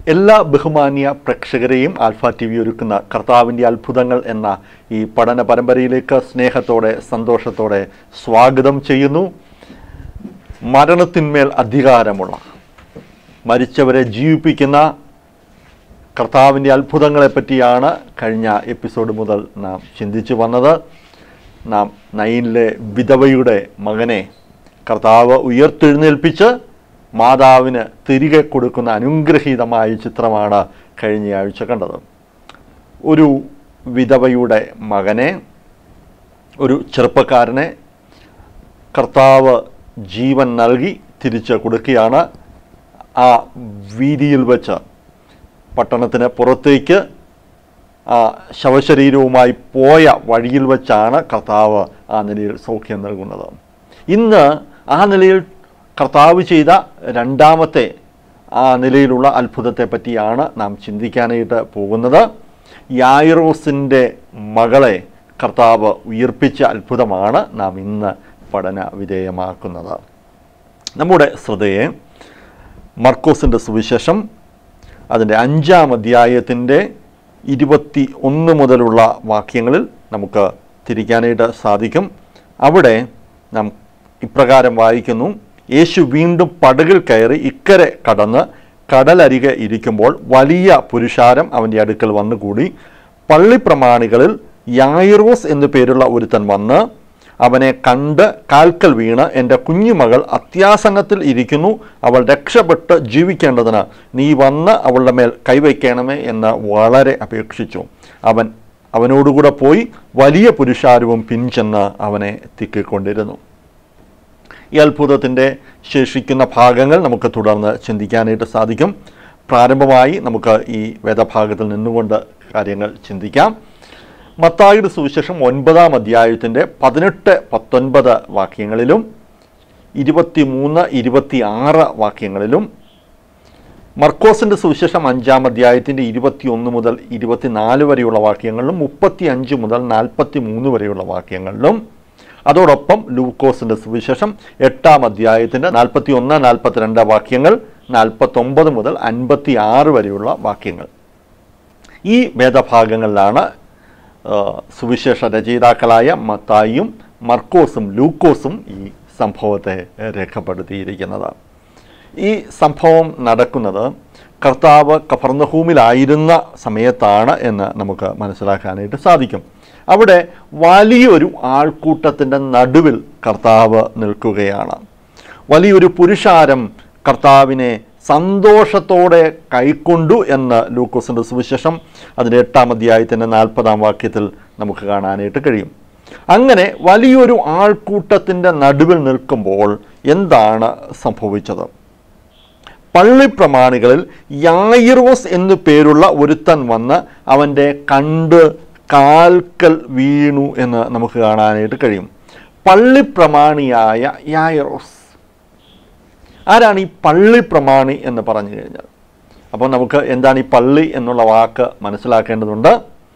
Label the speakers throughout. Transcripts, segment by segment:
Speaker 1: എല്ലാ ബഹുമാന്യ പ്രേക്ഷകരെയും alpha T V ഒരുക്കുന്ന കർത്താവിൻ്റെ അത്ഭുതങ്ങൾ എന്ന ഈ പഠന പരമ്പരയിലേക്ക് സ്നേഹത്തോടെ സന്തോഷത്തോടെ സ്വാഗതം ചെയ്യുന്നു മരണത്തിന്മേൽ അധികാരമുള്ള മരിച്ചവരെ ജീവിപ്പിക്കുന്ന കർത്താവിൻ്റെ അത്ഭുതങ്ങളെ പറ്റിയാണ് കഴിഞ്ഞ എപ്പിസോഡ് മുതൽ നാം ചിന്തിച്ചു വന്നത് നാം നയിനിലെ വിധവയുടെ മകനെ കർത്താവ് ഉയർത്തെഴുന്നേൽപ്പിച്ച് മാതാവിന് തിരികെ കൊടുക്കുന്ന അനുഗ്രഹീതമായ ചിത്രമാണ് കഴിഞ്ഞ ആഴ്ച കണ്ടത് ഒരു വിധവയുടെ മകനെ ഒരു ചെറുപ്പക്കാരനെ കർത്താവ് ജീവൻ നൽകി തിരിച്ച് കൊടുക്കുകയാണ് ആ വീതിയിൽ വെച്ച് പട്ടണത്തിന് പുറത്തേക്ക് ആ ശവശരീരവുമായി പോയ വഴിയിൽ വെച്ചാണ് കർത്താവ് ആ നിലയിൽ സൗഖ്യം നൽകുന്നത് ഇന്ന് ആ നിലയിൽ കർത്താവ് ചെയ്ത രണ്ടാമത്തെ ആ നിലയിലുള്ള അത്ഭുതത്തെ പറ്റിയാണ് നാം ചിന്തിക്കാനായിട്ട് പോകുന്നത് യായിറോസിൻ്റെ മകളെ കർത്താവ് ഉയർപ്പിച്ച അത്ഭുതമാണ് നാം ഇന്ന് പഠന വിധേയമാക്കുന്നത് നമ്മുടെ ശ്രദ്ധയെ മർക്കോസിൻ്റെ സുവിശേഷം അതിൻ്റെ അഞ്ചാം അധ്യായത്തിൻ്റെ ഇരുപത്തി ഒന്ന് മുതലുള്ള വാക്യങ്ങളിൽ നമുക്ക് തിരിക്കാനായിട്ട് സാധിക്കും അവിടെ നാം ഇപ്രകാരം വായിക്കുന്നു യേശു വീണ്ടും പടകിൽ കയറി ഇക്കരെ കടന്ന് കടലരികെ ഇരിക്കുമ്പോൾ വലിയ പുരുഷാരം അവൻ്റെ അടുക്കൽ വന്നുകൂടി പള്ളിപ്രമാണികളിൽ യായിറോസ് എന്നു പേരുള്ള ഒരുത്തൻ വന്ന് അവനെ കണ്ട് കാൽക്കൽ വീണ് എൻ്റെ കുഞ്ഞുമകൾ അത്യാസന്നത്തിൽ ഇരിക്കുന്നു അവൾ രക്ഷപ്പെട്ട് ജീവിക്കേണ്ടതിന് നീ വന്ന് അവളുടെ മേൽ കൈവയ്ക്കണമേ എന്ന് വളരെ അപേക്ഷിച്ചു അവൻ അവനോടുകൂടെ പോയി വലിയ പുരുഷാരവും പിൻചെന്ന് അവനെ തിക്കിക്കൊണ്ടിരുന്നു ഈ അത്ഭുതത്തിൻ്റെ ശേഷിക്കുന്ന ഭാഗങ്ങൾ നമുക്ക് തുടർന്ന് ചിന്തിക്കാനായിട്ട് സാധിക്കും പ്രാരംഭമായി നമുക്ക് ഈ വേദഭാഗത്തിൽ നിന്നുകൊണ്ട് കാര്യങ്ങൾ ചിന്തിക്കാം മത്തായുടെ സുവിശേഷം ഒൻപതാം അധ്യായത്തിൻ്റെ പതിനെട്ട് പത്തൊൻപത് വാക്യങ്ങളിലും ഇരുപത്തി മൂന്ന് ഇരുപത്തി ആറ് വാക്യങ്ങളിലും മർക്കോസിൻ്റെ സുവിശേഷം അഞ്ചാം അധ്യായത്തിൻ്റെ ഇരുപത്തി ഒന്ന് മുതൽ ഇരുപത്തിനാല് വരെയുള്ള വാക്യങ്ങളിലും മുപ്പത്തി അഞ്ച് മുതൽ നാൽപ്പത്തി മൂന്ന് വരെയുള്ള വാക്യങ്ങളിലും അതോടൊപ്പം ലൂക്കോസിൻ്റെ സുവിശേഷം എട്ടാം അധ്യായത്തിൻ്റെ നാൽപ്പത്തി ഒന്ന് നാൽപ്പത്തിരണ്ട് വാക്യങ്ങൾ നാൽപ്പത്തൊമ്പത് മുതൽ അൻപത്തി ആറ് വരെയുള്ള വാക്യങ്ങൾ ഈ വേദഭാഗങ്ങളിലാണ് ആ, സുവിശേഷ രചയിതാക്കളായ മത്തായിയും മർക്കോസും ലൂക്കോസും ഈ സംഭവത്തെ രേഖപ്പെടുത്തിയിരിക്കുന്നത് ഈ സംഭവം നടക്കുന്നത് കർത്താവ് കഫർന്നഹൂമിലായിരുന്ന സമയത്താണ് എന്ന് നമുക്ക് മനസ്സിലാക്കാനായിട്ട് സാധിക്കും അവിടെ വലിയൊരു ആൾക്കൂട്ടത്തിൻ്റെ നടുവിൽ കർത്താവ് നിൽക്കുകയാണ് വലിയൊരു പുരുഷാരം കർത്താവിനെ സന്തോഷത്തോടെ കൈക്കൊണ്ടു എന്ന് ലൂക്കോസിൻ്റെ സുവിശേഷം അതിൻ്റെ എട്ടാം അധ്യായത്തിൻ്റെ നാൽപ്പതാം വാക്യത്തിൽ നമുക്ക് കാണാനായിട്ട് കഴിയും അങ്ങനെ വലിയൊരു ആൾക്കൂട്ടത്തിൻ്റെ നടുവിൽ നിൽക്കുമ്പോൾ എന്താണ് സംഭവിച്ചത് പള്ളിപ്രമാണികളിൽ യായിറോസ് എന്നു പേരുള്ള ഒരുത്തൻ വന്ന് അവൻ്റെ കണ്ട് കാൽക്കൽ വീണു എന്ന് നമുക്ക് കാണാനായിട്ട് കഴിയും പള്ളിപ്രമാണിയായ യായിറോസ് ആരാണ് ഈ പള്ളി പ്രമാണി എന്ന് പറഞ്ഞു കഴിഞ്ഞാൽ അപ്പോൾ നമുക്ക് എന്താണ് ഈ പള്ളി എന്നുള്ള വാക്ക് മനസ്സിലാക്കേണ്ടതുണ്ട്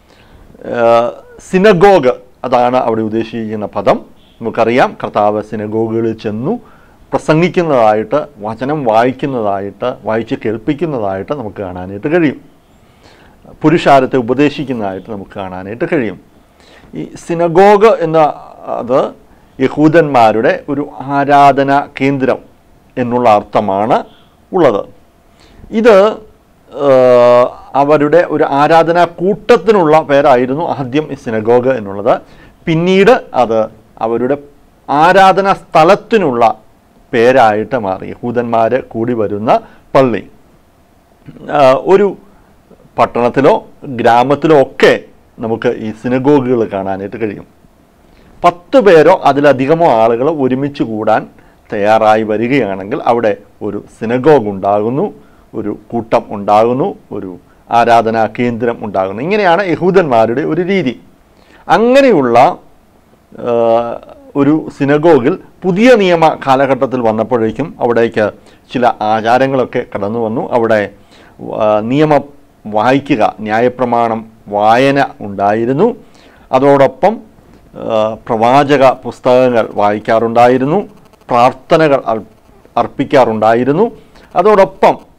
Speaker 1: സിനഗോഗ് അതാണ് അവിടെ ഉദ്ദേശിക്കുന്ന പദം നമുക്കറിയാം കർത്താവ് സിനഗോഗുകളിൽ ചെന്നു പ്രസംഗിക്കുന്നതായിട്ട് വചനം വായിക്കുന്നതായിട്ട് വായിച്ച് കേൾപ്പിക്കുന്നതായിട്ട് നമുക്ക് കാണാനായിട്ട് കഴിയും പുരുഷാരത്തെ ഉപദേശിക്കുന്നതായിട്ട് നമുക്ക് കാണാനായിട്ട് കഴിയും ഈ സിനഗോഗ് എന്ന അത് യഹൂദന്മാരുടെ ഒരു ആരാധന കേന്ദ്രം എന്നുള്ള അർത്ഥമാണ് ഉള്ളത് ഇത് ആ, അവരുടെ ഒരു ആരാധനാ കൂട്ടത്തിനുള്ള പേരായിരുന്നു ആദ്യം ഈ സിനഗോഗ് എന്നുള്ളത് പിന്നീട് അത് അവരുടെ ആരാധനാ സ്ഥലത്തിനുള്ള പേരായിട്ട് മാറി യഹൂദന്മാർ കൂടി വരുന്ന പള്ളി ആ, ഒരു പട്ടണത്തിലോ ഗ്രാമത്തിലോ ഒക്കെ നമുക്ക് ഈ സിനഗോഗുകൾ കാണാനായിട്ട് കഴിയും പത്ത് പേരോ അതിലധികമോ ആളുകൾ ഒരുമിച്ച് കൂടാൻ തയ്യാറായി വരികയാണെങ്കിൽ അവിടെ ഒരു സിനഗോഗ് ഉണ്ടാകുന്നു ഒരു കൂട്ടം ഉണ്ടാകുന്നു ഒരു ആരാധനാ കേന്ദ്രം ഉണ്ടാകുന്നു ഇങ്ങനെയാണ് യഹൂദന്മാരുടെ ഒരു രീതി അങ്ങനെയുള്ള ആ, ഒരു സിനഗോഗിൽ പുതിയ നിയമ കാലഘട്ടത്തിൽ വന്നപ്പോഴേക്കും അവിടേക്ക് ചില ആചാരങ്ങളൊക്കെ കടന്നു വന്നു അവിടെ ആ, നിയമം വായിക്കുക ന്യായപ്രമാണം വായന ഉണ്ടായിരുന്നു അതോടൊപ്പം ആ, പ്രവാചക പുസ്തകങ്ങൾ വായിക്കാറുണ്ടായിരുന്നു പ്രാർത്ഥനകൾ അർ- അർപ്പിക്കാറുണ്ടായിരുന്നു അതോടൊപ്പം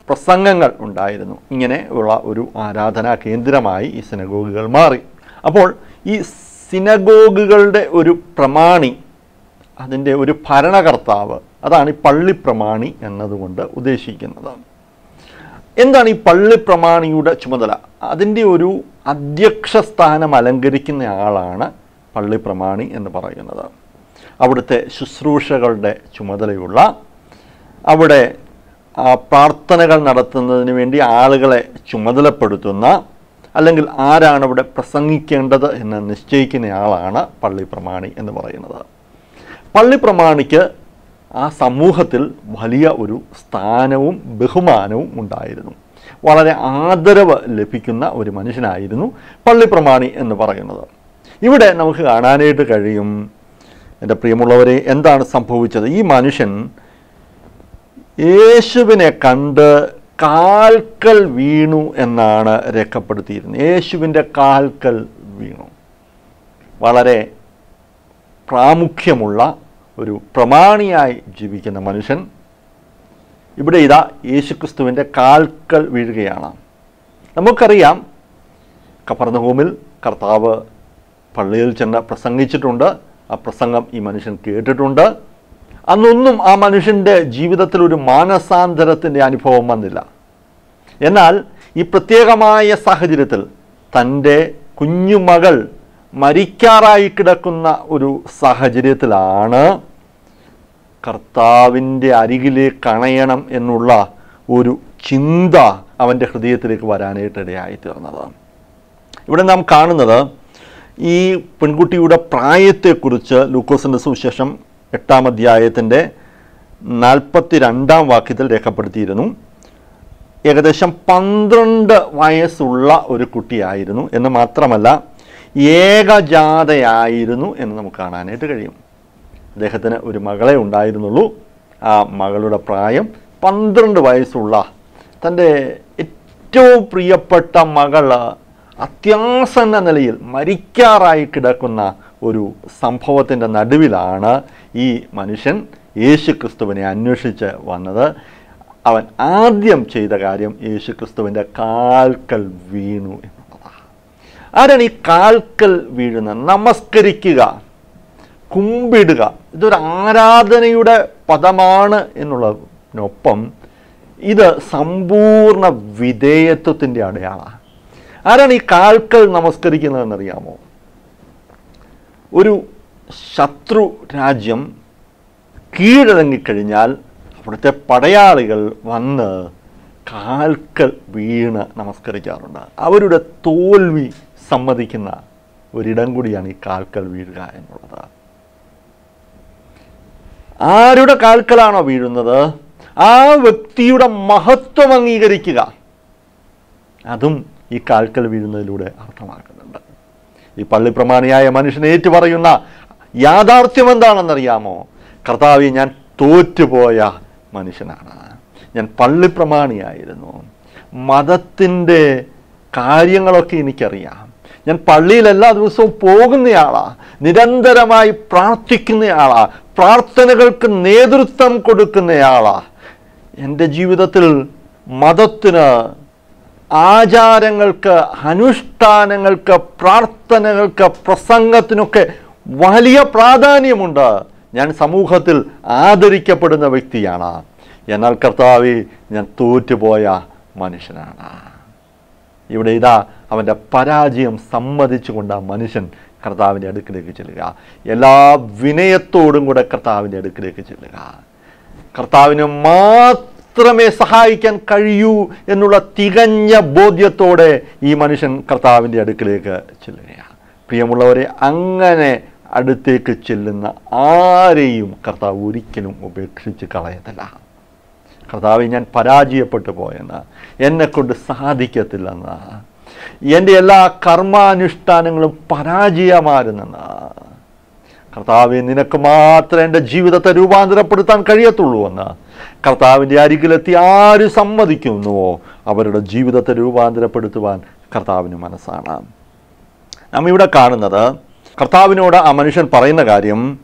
Speaker 1: പ്രസംഗങ്ങൾ ഉണ്ടായിരുന്നു ഇങ്ങനെ ഉള്ള ഒരു ആരാധനാ കേന്ദ്രമായി ഈ സിനഗോഗുകൾ മാറി അപ്പോൾ ഈ സിനഗോഗുകളുടെ ഒരു പ്രമാണി അതിൻ്റെ ഒരു ഭരണകർത്താവ് അതാണ് ഈ പള്ളി പ്രമാണി എന്നതുകൊണ്ട് ഉദ്ദേശിക്കുന്നത് എന്താണ് ഈ പള്ളി പ്രമാണിയുടെ ചുമതല അതിൻ്റെ ഒരു അധ്യക്ഷ സ്ഥാനം അലങ്കരിക്കുന്ന ആളാണ് പള്ളി പ്രമാണി എന്ന് പറയുന്നത് അവിടുത്തെ ശുശ്രൂഷകളുടെ ചുമതലയുള്ള അവിടെ ആ, പ്രാർത്ഥനകൾ നടത്തുന്നതിന് വേണ്ടി ആളുകളെ ചുമതലപ്പെടുത്തുന്ന അല്ലെങ്കിൽ ആരാണ് ഇവിടെ പ്രസംഗിക്കേണ്ടത് എന്ന് നിശ്ചയിക്കുന്ന ആളാണ് പള്ളി പ്രമാണി എന്ന് പറയുന്നത് പള്ളി പ്രമാണിക്ക് ആ സമൂഹത്തിൽ വലിയ ഒരു സ്ഥാനവും ബഹുമാനവും ഉണ്ടായിരുന്നു വളരെ ആദരവ് ലഭിക്കുന്ന ഒരു മനുഷ്യനായിരുന്നു പള്ളി പ്രമാണി എന്ന് പറയുന്നത് ഇവിടെ നമുക്ക് കാണാനായിട്ട് കഴിയും എൻ്റെ പ്രിയമുള്ളവരെ എന്താണ് സംഭവിച്ചത് ഈ മനുഷ്യൻ യേശുവിനെ കണ്ട് കാൽക്കൽ വീണു എന്നാണ് രേഖപ്പെടുത്തിയിരുന്നത് യേശുവിൻ്റെ കാൽക്കൽ വീണു വളരെ പ്രാമുഖ്യമുള്ള ഒരു പ്രമാണിയായി ജീവിക്കുന്ന മനുഷ്യൻ ഇവിടെ ഇതാ യേശുക്രിസ്തുവിൻ്റെ കാൽക്കൽ വീഴുകയാണ് നമുക്കറിയാം കപ്പർന്നഹൂമിൽ കർത്താവ് പള്ളിയിൽ ചെന്ന് പ്രസംഗിച്ചിട്ടുണ്ട് ആ പ്രസംഗം ഈ മനുഷ്യൻ കേട്ടിട്ടുണ്ട് അന്നൊന്നും ആ മനുഷ്യൻ്റെ ജീവിതത്തിൽ ഒരു മാനസാന്തരത്തിൻ്റെ അനുഭവം വന്നില്ല എന്നാൽ ഈ പ്രത്യേകമായ സാഹചര്യത്തിൽ തൻ്റെ കുഞ്ഞുമകൾ മരിക്കാറായി കിടക്കുന്ന ഒരു സാഹചര്യത്തിലാണ് കർത്താവിൻ്റെ അരികിലേക്ക് അണയണം എന്നുള്ള ഒരു ചിന്ത അവൻ്റെ ഹൃദയത്തിലേക്ക് വരാനായിട്ട് ഇടയായി തീർന്നത് ഇവിടെ നാം കാണുന്നത് ഈ പെൺകുട്ടിയുടെ പ്രായത്തെക്കുറിച്ച് ലൂക്കോസിൻ്റെ സുവിശേഷം എട്ടാം അധ്യായത്തിൻ്റെ നാൽപ്പത്തി രണ്ടാം വാക്യത്തിൽ രേഖപ്പെടുത്തിയിരുന്നു ഏകദേശം പന്ത്രണ്ട് വയസ്സുള്ള ഒരു കുട്ടിയായിരുന്നു എന്ന് മാത്രമല്ല ഏകജാതയായിരുന്നു എന്ന് നമുക്ക് കാണാനായിട്ട് കഴിയും അദ്ദേഹത്തിന് ഒരു മകളെ ഉണ്ടായിരുന്നുള്ളൂ ആ മകളുടെ പ്രായം പന്ത്രണ്ട് വയസ്സുള്ള തൻ്റെ ഏറ്റവും പ്രിയപ്പെട്ട മകൾ അത്യാസന്ന നിലയിൽ മരിക്കാറായി കിടക്കുന്ന ഒരു സംഭവത്തിൻ്റെ നടുവിലാണ് ഈ മനുഷ്യൻ യേശു ക്രിസ്തുവിനെ അന്വേഷിച്ച് വന്നത് അവൻ ആദ്യം ചെയ്ത കാര്യം യേശു ക്രിസ്തുവിൻ്റെ കാൽക്കൽ വീണു എന്നുള്ളതാണ് ആരാണ് ഈ കാൽക്കൽ വീഴുന്നത് നമസ്കരിക്കുക കുമ്പിടുക ഇതൊരു ആരാധനയുടെ പദമാണ് എന്നുള്ളതിനൊപ്പം ഇത് സമ്പൂർണ്ണ വിധേയത്വത്തിൻ്റെ അടയാളമാണ് ആരാണ് ഈ കാൽക്കൽ നമസ്കരിക്കുന്നതെന്നറിയാമോ ഒരു ശത്രു രാജ്യം കീഴടങ്ങിക്കഴിഞ്ഞാൽ അവിടുത്തെ പടയാളികൾ വന്ന് കാൽക്കൽ വീണ് നമസ്കരിക്കാറുണ്ട് അവരുടെ തോൽവി സമ്മതിക്കുന്ന ഒരിടം കൂടിയാണ് ഈ കാൽക്കൽ വീഴുക എന്നുള്ളത് ആരുടെ കാൽക്കലാണോ വീഴുന്നത് ആ വ്യക്തിയുടെ മഹത്വം അംഗീകരിക്കുക അതും ഈ കാൽക്കൽ വീഴുന്നതിലൂടെ അർത്ഥമാക്കുന്നുണ്ട് ഈ പള്ളിപ്രമാണിയായ മനുഷ്യൻ ഏറ്റു പറയുന്ന യാഥാർത്ഥ്യം എന്താണെന്നറിയാമോ കർത്താവ് ഞാൻ തോറ്റുപോയ മനുഷ്യനാണ് ഞാൻ പള്ളിപ്രമാണിയായിരുന്നു മതത്തിൻ്റെ കാര്യങ്ങളൊക്കെ എനിക്കറിയാം ഞാൻ പള്ളിയിൽ എല്ലാ ദിവസവും പോകുന്നയാളാ നിരന്തരമായി പ്രാർത്ഥിക്കുന്നയാളാ പ്രാർത്ഥനകൾക്ക് നേതൃത്വം കൊടുക്കുന്നയാളാ എൻ്റെ ജീവിതത്തിൽ മതത്തിന് ആചാരങ്ങൾക്ക് അനുഷ്ഠാനങ്ങൾക്ക് പ്രാർത്ഥനകൾക്ക് പ്രസംഗത്തിനൊക്കെ വലിയ പ്രാധാന്യമുണ്ട് ഞാൻ സമൂഹത്തിൽ ആദരിക്കപ്പെടുന്ന വ്യക്തിയാണ് എന്നാൽ കർത്താവെ ഞാൻ തോറ്റുപോയ മനുഷ്യനാണ് ഇവിടെ ഇതാ അവൻ്റെ പരാജയം സമ്മതിച്ചുകൊണ്ട് ആ മനുഷ്യൻ കർത്താവിൻ്റെ അടുക്കിലേക്ക് ചെല്ലുക എല്ലാ വിനയത്തോടും കൂടെ കർത്താവിൻ്റെ അടുക്കിലേക്ക് ചെല്ലുക കർത്താവിന് മാത്രമേ സഹായിക്കാൻ കഴിയൂ എന്നുള്ള തികഞ്ഞ ബോധ്യത്തോടെ ഈ മനുഷ്യൻ കർത്താവിൻ്റെ അടുക്കിലേക്ക് ചെല്ലുകയാണ് പ്രിയമുള്ളവരെ അങ്ങനെ അടുത്തേക്ക് ചെല്ലുന്ന ആരെയും കർത്താവ് ഒരിക്കലും ഉപേക്ഷിച്ച് കളയത്തില്ല കർത്താവ് ഞാൻ പരാജയപ്പെട്ടു പോയെന്ന് എന്നെക്കൊണ്ട് സാധിക്കത്തില്ലെന്ന് എൻ്റെ എല്ലാ കർമാനുഷ്ഠാനങ്ങളും പരാജയമായിരുന്നെന്ന് കർത്താവെ നിനക്ക് മാത്രമേ എൻ്റെ ജീവിതത്തെ രൂപാന്തരപ്പെടുത്താൻ കഴിയത്തുള്ളൂ എന്ന് കർത്താവിൻ്റെ അരികിലെത്തി ആര് സമ്മതിക്കുന്നുവോ അവരുടെ ജീവിതത്തെ രൂപാന്തരപ്പെടുത്തുവാൻ കർത്താവിന് മനസ്സാണ് നാം ഇവിടെ കാണുന്നത് കർത്താവിനോട് ആ മനുഷ്യൻ പറയുന്ന കാര്യം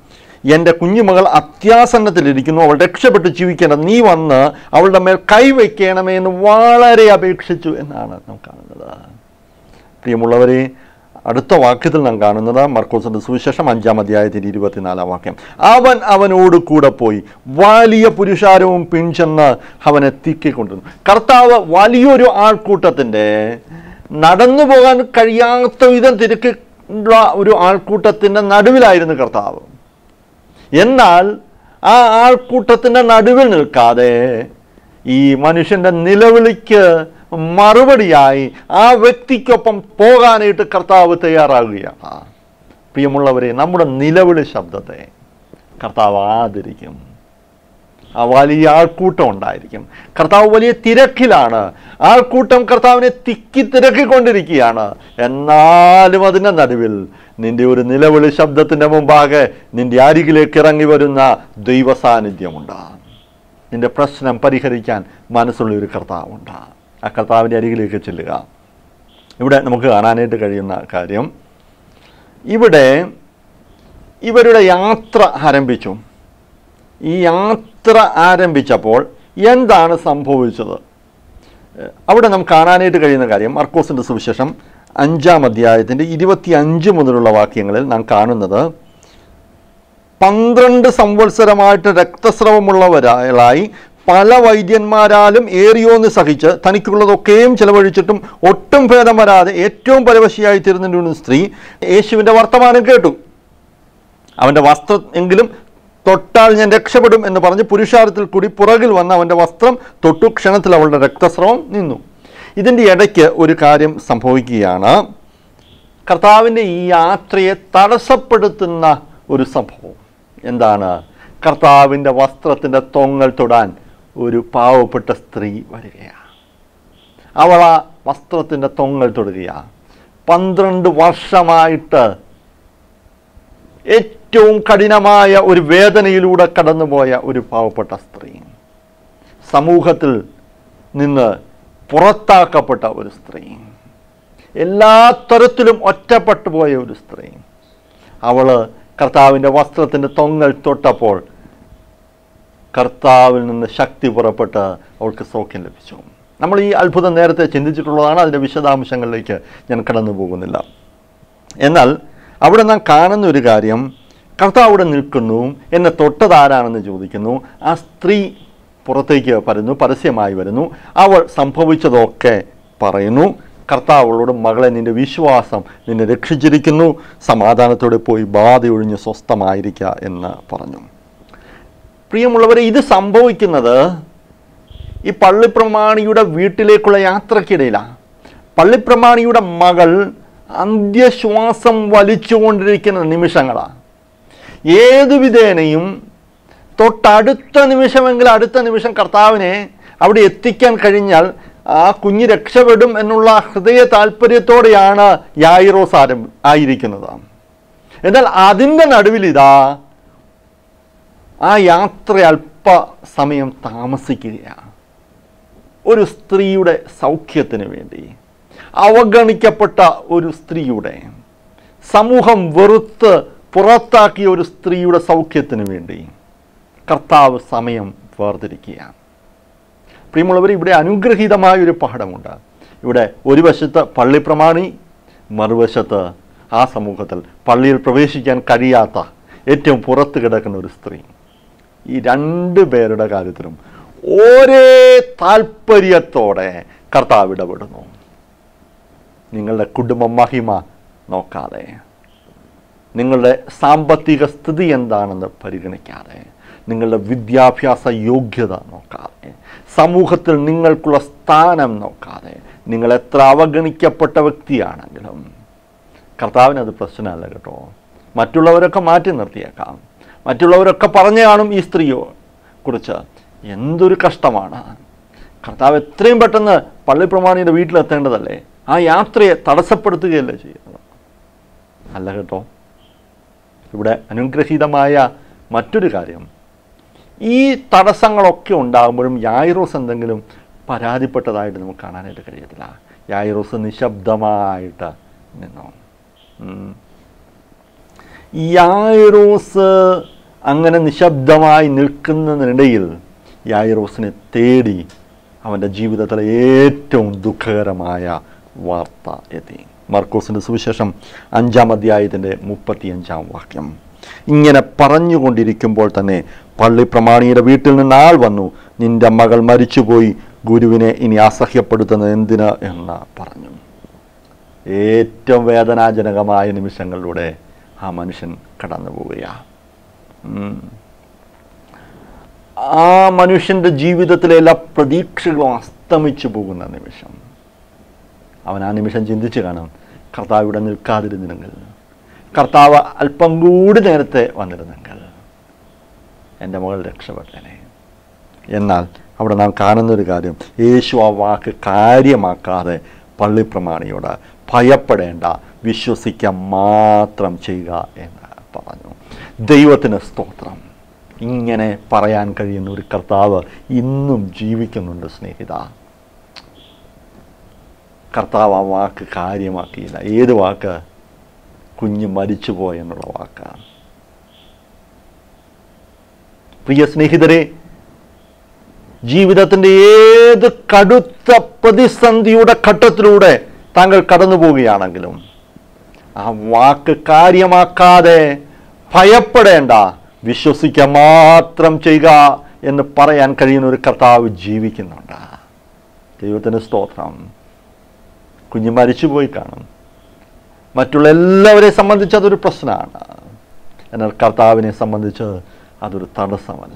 Speaker 1: എൻ്റെ കുഞ്ഞുമകൾ അത്യാസന്നത്തിലിരിക്കുന്നു അവൾ രക്ഷപ്പെട്ട് ജീവിക്കേണ്ട നീ വന്ന് അവളുടെ മേൽ കൈവയ്ക്കണമേ എന്ന് വളരെ അപേക്ഷിച്ചു എന്നാണ് നാം കാണുന്നത് പ്രിയമുള്ളവരെ അടുത്ത വാക്യത്തിൽ നാം കാണുന്നത് മർക്കോസിന്റെ സുവിശേഷം അഞ്ചാം അധ്യായത്തിന്റെ ഇരുപത്തിനാലാം വാക്യം അവൻ അവനോട് കൂടെ പോയി വലിയ പുരുഷാരവും പിൻചെന്ന് അവനെ തിക്കിക്കൊണ്ടിരുന്നു കർത്താവ് വലിയൊരു ആൾക്കൂട്ടത്തിൻ്റെ നടന്നു പോകാൻ കഴിയാത്ത വിധം തിരക്കുള്ള ഒരു ആൾക്കൂട്ടത്തിൻ്റെ നടുവിലായിരുന്നു കർത്താവ് എന്നാൽ ആ ആൾക്കൂട്ടത്തിൻ്റെ നടുവിൽ നിൽക്കാതെ ഈ മനുഷ്യൻ്റെ നിലവിളിക്ക് മറുപടിയായി ആ വ്യക്തിക്കൊപ്പം പോകാനായിട്ട് കർത്താവ് തയ്യാറാകുകയാണ് പ്രിയമുള്ളവരെ നമ്മുടെ നിലവിളി ശബ്ദത്തെ കർത്താവ് ആദരിക്കും ആ വലിയ ആൾക്കൂട്ടം ഉണ്ടായിരിക്കും കർത്താവ് വലിയ തിരക്കിലാണ് ആൾക്കൂട്ടം കർത്താവിനെ തിക്കി തിരക്കിക്കൊണ്ടിരിക്കുകയാണ് എന്നാലും അതിൻ്റെ നടുവിൽ നിന്റെ ഒരു നിലവിളി ശബ്ദത്തിൻ്റെ മുമ്പാകെ നിന്റെ അരികിലേക്ക് ഇറങ്ങി വരുന്ന ദൈവ സാന്നിധ്യമുണ്ട് നിന്റെ പ്രശ്നം പരിഹരിക്കാൻ മനസ്സുള്ള ഒരു കർത്താവുണ്ട് ആ കർത്താവിൻ്റെ അരികിലേക്ക് ചെല്ലുക ഇവിടെ നമുക്ക് കാണാനായിട്ട് കഴിയുന്ന കാര്യം ഇവിടെ ഇവരുടെ യാത്ര ആരംഭിച്ചു ഈ യാത്ര ആരംഭിച്ചപ്പോൾ എന്താണ് സംഭവിച്ചത് ഏഹ് അവിടെ നമുക്ക് കാണാനായിട്ട് കഴിയുന്ന കാര്യം മർക്കോസിൻ്റെ സുവിശേഷം അഞ്ചാം അധ്യായത്തിൻ്റെ ഇരുപത്തി അഞ്ച് മുതലുള്ള വാക്യങ്ങളിൽ നാം കാണുന്നത് പന്ത്രണ്ട് സംവത്സരമായിട്ട് രക്തസ്രവമുള്ളവരായി പല വൈദ്യന്മാരാലും ഏറിയോന്ന് സഹിച്ച് തനിക്കുള്ളതൊക്കെയും ചെലവഴിച്ചിട്ടും ഒട്ടും ഭേദം വരാതെ ഏറ്റവും പരവശിയായി തീർന്നിരുന്ന സ്ത്രീ യേശുവിൻ്റെ വർത്തമാനം കേട്ടു അവൻ്റെ വസ്ത്രം എങ്കിലും തൊട്ടാൽ ഞാൻ രക്ഷപ്പെടും എന്ന് പറഞ്ഞ് പുരുഷാരത്തിൽ കൂടി പുറകിൽ വന്ന് അവൻ്റെ വസ്ത്രം തൊട്ടു ക്ഷണത്തിൽ അവളുടെ രക്തസ്രവം നിന്നു ഇതിൻ്റെ ഇടയ്ക്ക് ഒരു കാര്യം സംഭവിക്കുകയാണ് കർത്താവിൻ്റെ ഈ യാത്രയെ തടസ്സപ്പെടുത്തുന്ന ഒരു സംഭവം എന്താണ് കർത്താവിൻ്റെ വസ്ത്രത്തിൻ്റെ തൊങ്ങൽ തൊടാൻ ഒരു പാവപ്പെട്ട സ്ത്രീ വരികയാണ് അവൾ ആ വസ്ത്രത്തിൻ്റെ തൊങ്ങൽ തൊടുകയാണ് പന്ത്രണ്ട് വർഷമായിട്ട് ഏറ്റവും കഠിനമായ ഒരു വേദനയിലൂടെ കടന്നുപോയ ഒരു പാവപ്പെട്ട സ്ത്രീ സമൂഹത്തിൽ നിന്ന് പുറത്താക്കപ്പെട്ട ഒരു സ്ത്രീ എല്ലാ തരത്തിലും ഒറ്റപ്പെട്ടു പോയ ഒരു സ്ത്രീ അവൾ കർത്താവിൻ്റെ വസ്ത്രത്തിൻ്റെ തൊങ്ങൽ തൊട്ടപ്പോൾ കർത്താവിൽ നിന്ന് ശക്തി പുറപ്പെട്ട് അവൾക്ക് സൗഖ്യം ലഭിച്ചു നമ്മൾ ഈ അത്ഭുതം നേരത്തെ ചിന്തിച്ചിട്ടുള്ളതാണ് അതിൻ്റെ വിശദാംശങ്ങളിലേക്ക് ഞാൻ കടന്നു പോകുന്നില്ല എന്നാൽ അവിടെ നാം കാണുന്ന ഒരു കാര്യം കർത്താവ് അവിടെ നിൽക്കുന്നു എന്നെ തൊട്ടതാരാണെന്ന് ചോദിക്കുന്നു ആ സ്ത്രീ പുറത്തേക്ക് വരുന്നു പരസ്യമായി വരുന്നു അവൾ സംഭവിച്ചതൊക്കെ പറയുന്നു കർത്താവ് അവളോട് മകളെ നിന്റെ വിശ്വാസം നിന്നെ രക്ഷിച്ചിരിക്കുന്നു സമാധാനത്തോടെ പോയി ബാധയൊഴിഞ്ഞ് സ്വസ്ഥമായിരിക്കുക എന്ന് പറഞ്ഞു പ്രിയമുള്ളവരെ ഇത് സംഭവിക്കുന്നത് ഈ പള്ളിപ്രമാണിയുടെ വീട്ടിലേക്കുള്ള യാത്രക്കിടയിലാണ് പള്ളിപ്രമാണിയുടെ മകൾ അന്ത്യശ്വാസം വലിച്ചുകൊണ്ടിരിക്കുന്ന നിമിഷങ്ങളാണ് ഏതു വിധേനയും തൊട്ടടുത്ത നിമിഷമെങ്കിൽ അടുത്ത നിമിഷം കർത്താവിനെ അവിടെ എത്തിക്കാൻ കഴിഞ്ഞാൽ ആ കുഞ്ഞ് രക്ഷപ്പെടും എന്നുള്ള ഹൃദയ താല്പര്യത്തോടെയാണ് യായിറോസ് ആരം ആയിരിക്കുന്നത് എന്നാൽ അതിൻ്റെ നടുവിൽ ഇതാ ആ യാത്ര അല്പ സമയം താമസിക്കുകയാണ് ഒരു സ്ത്രീയുടെ സൗഖ്യത്തിന് വേണ്ടി അവഗണിക്കപ്പെട്ട ഒരു സ്ത്രീയുടെ സമൂഹം വെറുത്ത് പുറത്താക്കിയ ഒരു സ്ത്രീയുടെ സൗഖ്യത്തിന് വേണ്ടി കർത്താവ് സമയം വേർതിരിക്കുകയാണ് പ്രിയമുള്ളവർ ഇവിടെ അനുഗ്രഹീതമായ ഒരു പാഠമുണ്ട് ഇവിടെ ഒരു വശത്ത് പള്ളിപ്രമാണി മറുവശത്ത് ആ സമൂഹത്തിൽ പള്ളിയിൽ പ്രവേശിക്കാൻ കഴിയാത്ത ഏറ്റവും പുറത്ത് കിടക്കുന്ന ഒരു സ്ത്രീ ഈ രണ്ട് പേരുടെ കാര്യത്തിലും ഒരേ താല്പര്യത്തോടെ കർത്താവ് ഇടപെടുന്നു നിങ്ങളുടെ കുടുംബ മഹിമ നോക്കാതെ നിങ്ങളുടെ സാമ്പത്തിക സ്ഥിതി എന്താണെന്ന് പരിഗണിക്കാതെ നിങ്ങളുടെ വിദ്യാഭ്യാസ യോഗ്യത നോക്കാതെ സമൂഹത്തിൽ നിങ്ങൾക്കുള്ള സ്ഥാനം നോക്കാതെ നിങ്ങൾ എത്ര അവഗണിക്കപ്പെട്ട വ്യക്തിയാണെങ്കിലും കർത്താവിന് അത് പ്രശ്നമല്ല കേട്ടോ മറ്റുള്ളവരൊക്കെ മാറ്റി നിർത്തിയേക്കാം മറ്റുള്ളവരൊക്കെ പറഞ്ഞു കാണും ഈ സ്ത്രീയോ കുറിച്ച് എന്തൊരു കഷ്ടമാണ് കർത്താവ് എത്രയും പെട്ടെന്ന് പള്ളി പ്രമാണിയുടെ വീട്ടിലെത്തേണ്ടതല്ലേ ആ യാത്രയെ തടസ്സപ്പെടുത്തുകയല്ലേ ചെയ്യുന്നത് അല്ല കേട്ടോ ഇവിടെ അനുഗ്രഹീതമായ മറ്റൊരു കാര്യം ഈ തടസ്സങ്ങളൊക്കെ ഉണ്ടാകുമ്പോഴും യായിറോസ് എന്തെങ്കിലും പരാതിപ്പെട്ടതായിട്ട് നമുക്ക് കാണാനായിട്ട് കഴിയത്തില്ല യായിറോസ് നിശബ്ദമായിട്ട് നിന്നു ഉം. യായിറോസ് അങ്ങനെ നിശബ്ദമായി നിൽക്കുന്നതിനിടയിൽ യായിറോസിനെ തേടി അവൻ്റെ ജീവിതത്തിലെ ഏറ്റവും ദുഃഖകരമായ വാർത്ത എത്തി മാർക്കോസിൻ്റെ സുവിശേഷം അഞ്ചാം അധ്യായത്തിൻ്റെ മുപ്പത്തിയഞ്ചാം വാക്യം ഇങ്ങനെ പറഞ്ഞുകൊണ്ടിരിക്കുമ്പോൾ തന്നെ പള്ളി പ്രമാണിയുടെ വീട്ടിൽ നിന്ന് ആൾ വന്നു നിന്റെ മകൾ മരിച്ചുപോയി ഗുരുവിനെ ഇനി അസഹ്യപ്പെടുത്തുന്നത് എന്തിന് എന്ന് പറഞ്ഞു ഏറ്റവും വേദനാജനകമായ നിമിഷങ്ങളിലൂടെ ആ മനുഷ്യൻ കടന്നു പോവുകയാണ് ഉം. ആ മനുഷ്യൻ്റെ ജീവിതത്തിലെ എല്ലാ പ്രതീക്ഷകളും അസ്തമിച്ചു പോകുന്ന നിമിഷം അവൻ ആ നിമിഷം ചിന്തിച്ച് കാണും കർത്താവ് ഇവിടെ നിൽക്കാതിരുന്നെങ്കിൽ കർത്താവ് അല്പം കൂടി നേരത്തെ വന്നിരുന്നെങ്കിൽ എൻ്റെ മകൾ രക്ഷപ്പെട്ടേനെ എന്നാൽ അവിടെ നാം കാണുന്നൊരു കാര്യം യേശു ആ വാക്ക് കാര്യമാക്കാതെ പള്ളിപ്രമാണിയോട് ഭയപ്പെടേണ്ട വിശ്വസിക്കാൻ മാത്രം ചെയ്യുക എന്ന് പറഞ്ഞു ദൈവത്തിന് സ്തോത്രം ഇങ്ങനെ പറയാൻ കഴിയുന്ന ഒരു കർത്താവ് ഇന്നും ജീവിക്കുന്നുണ്ട് സ്നേഹിത കർത്താവ് ആ വാക്ക് കാര്യമാക്കിയില്ല ഏത് വാക്ക് കുഞ്ഞ് മരിച്ചുപോയി എന്നുള്ള വാക്കാണ് പ്രിയ സ്നേഹിതരെ ജീവിതത്തിൻ്റെ ഏത് കടുത്ത പ്രതിസന്ധിയുടെ ഘട്ടത്തിലൂടെ താങ്കൾ കടന്നു പോവുകയാണെങ്കിലും ആ വാക്ക് കാര്യമാക്കാതെ ഭയപ്പെടേണ്ട വിശ്വസിക്കുക മാത്രം ചെയ്യുക എന്ന് പറയാൻ കഴിയുന്ന ഒരു കർത്താവ് ജീവിക്കുന്നുണ്ട് ദൈവത്തിന് സ്തോത്രം കുഞ്ഞ് മരിച്ചുപോയി കാണും മറ്റുള്ള എല്ലാവരെ സംബന്ധിച്ച് അതൊരു പ്രശ്നമാണ് എന്നാൽ കർത്താവിനെ സംബന്ധിച്ച് അതൊരു തടസ്സമല്ല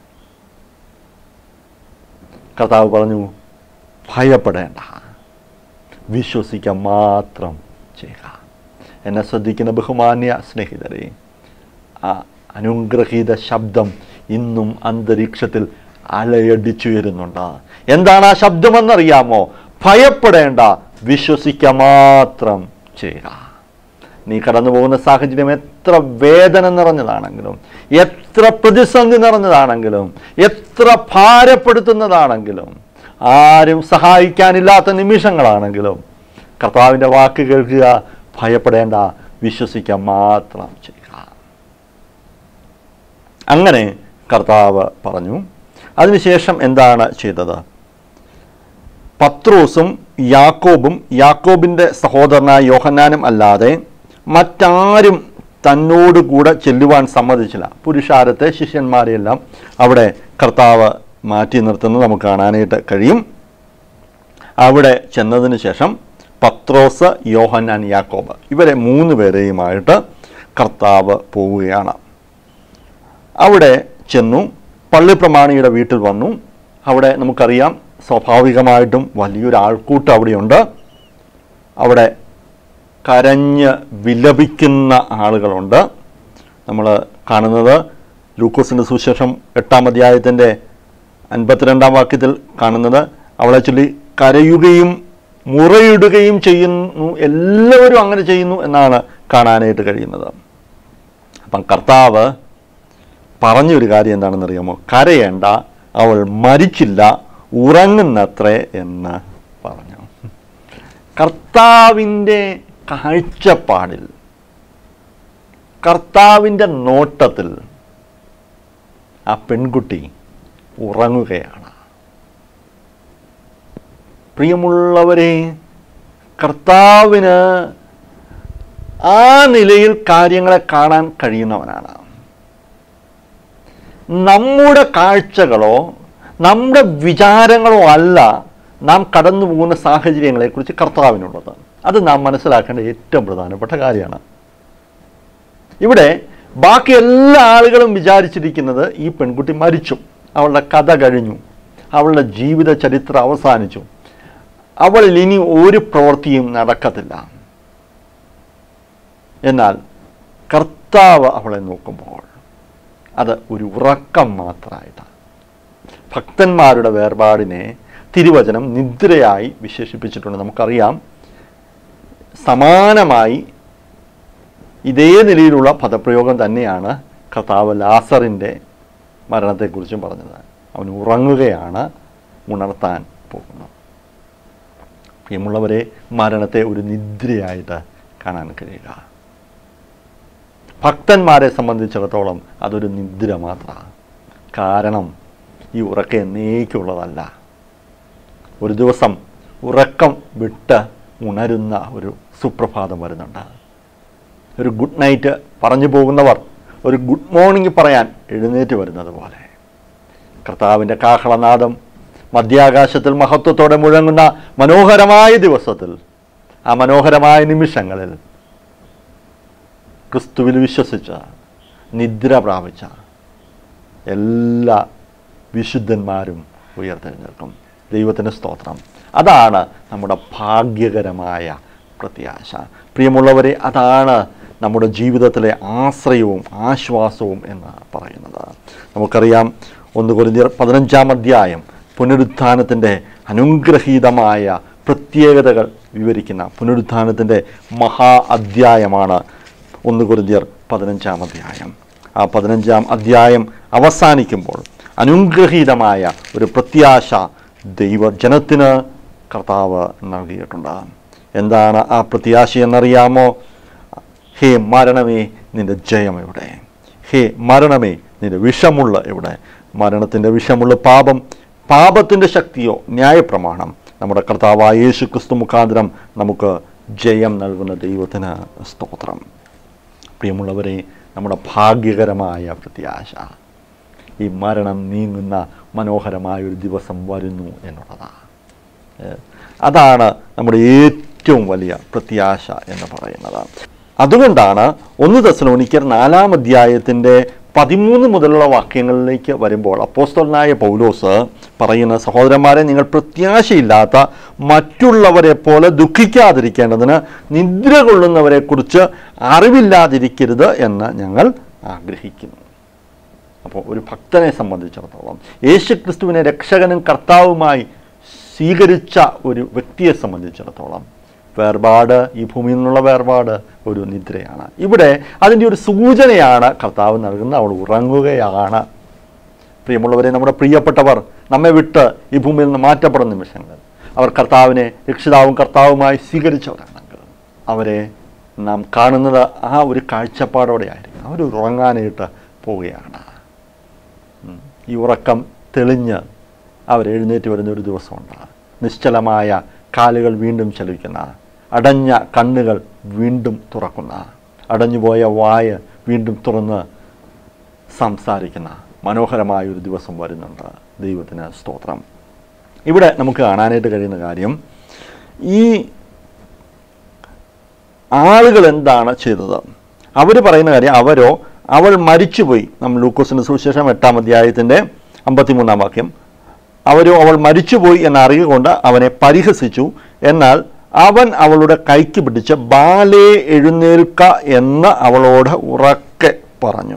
Speaker 1: കർത്താവ് പറഞ്ഞു ഭയപ്പെടേണ്ട വിശ്വസിക്കുക മാത്രം ചെയ്യുക എന്നെ ശ്രദ്ധിക്കുന്ന ബഹുമാന്യ സ്നേഹിതരെ ആ അനുഗ്രഹീത ശബ്ദം ഇന്നും അന്തരീക്ഷത്തിൽ അലയടിച്ചു വരുന്നുണ്ട് എന്താണ് ആ ശബ്ദമെന്നറിയാമോ ഭയപ്പെടേണ്ട വിശ്വസിക്കുക മാത്രം ചെയ്യുക നീ കടന്നു പോകുന്ന സാഹചര്യം എത്ര വേദന നിറഞ്ഞതാണെങ്കിലും എത്ര പ്രതിസന്ധി നിറഞ്ഞതാണെങ്കിലും എത്ര ഭാരപ്പെടുത്തുന്നതാണെങ്കിലും ആരും സഹായിക്കാനില്ലാത്ത നിമിഷങ്ങളാണെങ്കിലും കർത്താവിൻ്റെ വാക്ക് കേൾക്കുക ഭയപ്പെടേണ്ട വിശ്വസിക്കുക മാത്രം ചെയ്യുക അങ്ങനെ കർത്താവ് പറഞ്ഞു അതിനുശേഷം എന്താണ് ചെയ്തത് പത്രോസും യാക്കോബും യാക്കോബിൻ്റെ സഹോദരനായ യോഹന്നാനും അല്ലാതെ മറ്റാരും തന്നോട് കൂടെ ചെല്ലുവാൻ സമ്മതിച്ചില്ല പുരുഷാരത്തെ ശിഷ്യന്മാരെയെല്ലാം അവിടെ കർത്താവ് മാറ്റി നിർത്തുന്നത് നമുക്ക് കാണാനായിട്ട് കഴിയും അവിടെ ചെന്നതിന് ശേഷം പത്രോസ് യോഹന്നാൻ യാക്കോബ് ഇവരെ മൂന്ന് പേരെയുമായിട്ട് കർത്താവ് പോവുകയാണ് അവിടെ ചെന്നു പള്ളിപ്രമാണിയുടെ വീട്ടിൽ വന്നു അവിടെ നമുക്കറിയാം സ്വാഭാവികമായിട്ടും വലിയൊരു ആൾക്കൂട്ടം അവിടെയുണ്ട് അവിടെ കരഞ്ഞ് വിലപിക്കുന്ന ആളുകളുണ്ട് നമ്മൾ കാണുന്നത് ലൂക്കോസിൻ്റെ സുശേഷം എട്ടാം അധ്യായത്തിൻ്റെ അൻപത്തിരണ്ടാം വാക്യത്തിൽ കാണുന്നത് അവളെ ചൊല്ലി കരയുകയും മുറയിടുകയും ചെയ്യുന്നു എല്ലാവരും അങ്ങനെ ചെയ്യുന്നു എന്നാണ് കാണാനായിട്ട് കഴിയുന്നത് അപ്പം കർത്താവ് പറഞ്ഞൊരു കാര്യം എന്താണെന്ന് അറിയാമോ കരയേണ്ട അവൾ മരിച്ചില്ല ഉറങ്ങുന്നത്രേ എന്ന് പറഞ്ഞു കർത്താവിൻ്റെ കാഴ്ചപ്പാടിൽ കർത്താവിൻ്റെ നോട്ടത്തിൽ ആ പെൺകുട്ടി ഉറങ്ങുകയാണ് പ്രിയമുള്ളവരെ കർത്താവിന് ആ നിലയിൽ കാര്യങ്ങളെ കാണാൻ കഴിയുന്നവനാണ് നമ്മുടെ കാഴ്ചകളോ നമ്മുടെ വിചാരങ്ങളോ അല്ല നാം കടന്നു പോകുന്ന സാഹചര്യങ്ങളെക്കുറിച്ച് കർത്താവിനുള്ളത് അത് നാം മനസ്സിലാക്കേണ്ട ഏറ്റവും പ്രധാനപ്പെട്ട കാര്യമാണ് ഇവിടെ ബാക്കി എല്ലാ ആളുകളും വിചാരിച്ചിരിക്കുന്നത് ഈ പെൺകുട്ടി മരിച്ചു അവളുടെ കഥ കഴിഞ്ഞു അവളുടെ ജീവിത ചരിത്രം അവസാനിച്ചു അവളിൽ ഇനി ഒരു പ്രവൃത്തിയും നടക്കത്തില്ല എന്നാൽ കർത്താവ് അവളെ നോക്കുമ്പോൾ അത് ഒരു ഉറക്കം മാത്രമായിട്ടാണ് ഭക്തന്മാരുടെ വേർപാടിനെ തിരുവചനം നിദ്രയായി വിശേഷിപ്പിച്ചിട്ടുണ്ട് നമുക്കറിയാം സമാനമായി ഇതേ നിലയിലുള്ള പദപ്രയോഗം തന്നെയാണ് കർത്താവ് ലാസറിൻ്റെ മരണത്തെക്കുറിച്ചും പറഞ്ഞത് അവൻ ഉറങ്ങുകയാണ് ഉണർത്താൻ പോകുന്നത് പ്രിയമുള്ളവരെ മരണത്തെ ഒരു നിദ്രയായിട്ട് കാണാൻ കഴിയുക ഭക്തന്മാരെ സംബന്ധിച്ചിടത്തോളം അതൊരു നിദ്ര മാത്രമാണ് കാരണം ഈ ഉറക്കം എന്നേക്കുള്ളതല്ല ഒരു ദിവസം ഉറക്കം വിട്ട് ഉണരുന്ന ഒരു സുപ്രഭാതം വരുന്നുണ്ട് ഒരു ഗുഡ് നൈറ്റ് പറഞ്ഞു പോകുന്നവർ ഒരു ഗുഡ് മോർണിംഗ് പറയാൻ എഴുന്നേറ്റ് വരുന്നത് പോലെ കർത്താവിൻ്റെ കാഹളനാദം മധ്യാകാശത്തിൽ മഹത്വത്തോടെ മുഴങ്ങുന്ന മനോഹരമായ ദിവസത്തിൽ ആ മനോഹരമായ നിമിഷങ്ങളിൽ ക്രിസ്തുവിൽ വിശ്വസിച്ച നിദ്ര പ്രാപിച്ച എല്ലാ വിശുദ്ധന്മാരും ഉയർത്തെഴുന്നേൽക്കും ദൈവത്തിന് സ്തോത്രം അതാണ് നമ്മുടെ ഭാഗ്യകരമായ പ്രത്യാശ പ്രിയമുള്ളവരെ അതാണ് നമ്മുടെ ജീവിതത്തിലെ ആശ്രയവും ആശ്വാസവും എന്ന് പറയുന്നത് നമുക്കറിയാം ഒന്ന് കുറിഞ്ഞർ പതിനഞ്ചാം അധ്യായം പുനരുത്ഥാനത്തിൻ്റെ അനുഗ്രഹീതമായ പ്രത്യേകതകൾ വിവരിക്കുന്ന പുനരുത്ഥാനത്തിൻ്റെ മഹാ അധ്യായമാണ് ഒന്ന് കുറിഞ്ഞർ പതിനഞ്ചാം അധ്യായം ആ പതിനഞ്ചാം അധ്യായം അവസാനിക്കുമ്പോൾ അനുഗ്രഹീതമായ ഒരു പ്രത്യാശ ദൈവജനത്തിന് കർത്താവ് നൽകിയിട്ടുണ്ട് എന്താണ് ആ പ്രത്യാശ എന്നറിയാമോ ഹേ മരണമേ നിന്റെ ജയം എവിടെ ഹേ മരണമേ നിന്റെ വിഷമുള്ള എവിടെ മരണത്തിൻ്റെ വിഷമുള്ള പാപം പാപത്തിൻ്റെ ശക്തിയോ ന്യായപ്രമാണം നമ്മുടെ കർത്താവായ യേശു ക്രിസ്തു മുഖാന്തരം നമുക്ക് ജയം നൽകുന്ന ദൈവത്തിന് സ്തോത്രം പ്രിയമുള്ളവരെ നമ്മുടെ ഭാഗ്യകരമായ പ്രത്യാശ ഈ മരണം നീങ്ങുന്ന മനോഹരമായ ഒരു ദിവസം വരുന്നു എന്നുള്ളതാണ് ഏഹ് അതാണ് നമ്മുടെ ഏറ്റവും വലിയ പ്രത്യാശ എന്ന് പറയുന്നത് അതുകൊണ്ടാണ് ഒന്ന് ദശലോനിക്കർ നാലാം അധ്യായത്തിൻ്റെ പതിമൂന്ന് മുതലുള്ള വാക്യങ്ങളിലേക്ക് വരുമ്പോൾ അപ്പോസ്തലനായ പൗലോസ് പറയുന്ന സഹോദരന്മാരെ നിങ്ങൾ പ്രത്യാശയില്ലാത്ത മറ്റുള്ളവരെ പോലെ ദുഃഖിക്കാതിരിക്കേണ്ടതിന് നിദ്ര കൊള്ളുന്നവരെക്കുറിച്ച് അറിവില്ലാതിരിക്കരുത് എന്ന് ഞങ്ങൾ ആഗ്രഹിക്കുന്നു അപ്പോൾ ഒരു ഭക്തനെ സംബന്ധിച്ചിടത്തോളം യേശു ക്രിസ്തുവിനെ രക്ഷകനും കർത്താവുമായി സ്വീകരിച്ച ഒരു വ്യക്തിയെ സംബന്ധിച്ചിടത്തോളം വേർപാട് ഈ ഭൂമിയിൽ നിന്നുള്ള വേർപാട് ഒരു നിദ്രയാണ് ഇവിടെ അതിൻ്റെ ഒരു സൂചനയാണ് കർത്താവ് നൽകുന്നത് അവൾ ഉറങ്ങുകയാണ് പ്രിയമുള്ളവരെ നമ്മുടെ പ്രിയപ്പെട്ടവർ നമ്മെ വിട്ട് ഈ ഭൂമിയിൽ നിന്ന് മാറ്റപ്പെടുന്ന നിമിഷങ്ങൾ അവർ കർത്താവിനെ രക്ഷിതാവും കർത്താവുമായി സ്വീകരിച്ചവരാണെങ്കിൽ അവരെ നാം കാണുന്നത് ആ ഒരു കാഴ്ചപ്പാടോടെ ആയിരിക്കും അവർ ഉറങ്ങാനായിട്ട് പോവുകയാണ് ഉം. ഈ ഉറക്കം തെളിഞ്ഞ് അവരെഴുന്നേറ്റ് വരുന്ന ഒരു ദിവസമുണ്ട് നിശ്ചലമായ കാലുകൾ വീണ്ടും ചലിക്കുന്ന അടഞ്ഞ കണ്ണുകൾ വീണ്ടും തുറക്കുന്ന അടഞ്ഞുപോയ വായ വീണ്ടും തുറന്ന് സംസാരിക്കുന്ന മനോഹരമായ ഒരു ദിവസം വരുന്നുണ്ട് ദൈവത്തിന് സ്തോത്രം ഇവിടെ നമുക്ക് കാണാനായിട്ട് കഴിയുന്ന കാര്യം ഈ ആളുകൾ എന്താണ് ചെയ്തത് അവർ പറയുന്ന കാര്യം അവരോ അവൾ മരിച്ചുപോയി നമ്മൾ ലൂക്കോസിൻ്റെ സുവിശേഷം എട്ടാം അധ്യായത്തിൻ്റെ അമ്പത്തിമൂന്നാം വാക്യം അവരോ അവൾ മരിച്ചുപോയി എന്നറിയുകൊണ്ട് അവനെ പരിഹസിച്ചു എന്നാൽ അവൻ അവളുടെ കൈക്ക് പിടിച്ച് ബാലേ എഴുന്നേൽക്ക എന്ന് അവളോട് ഉറക്കെ പറഞ്ഞു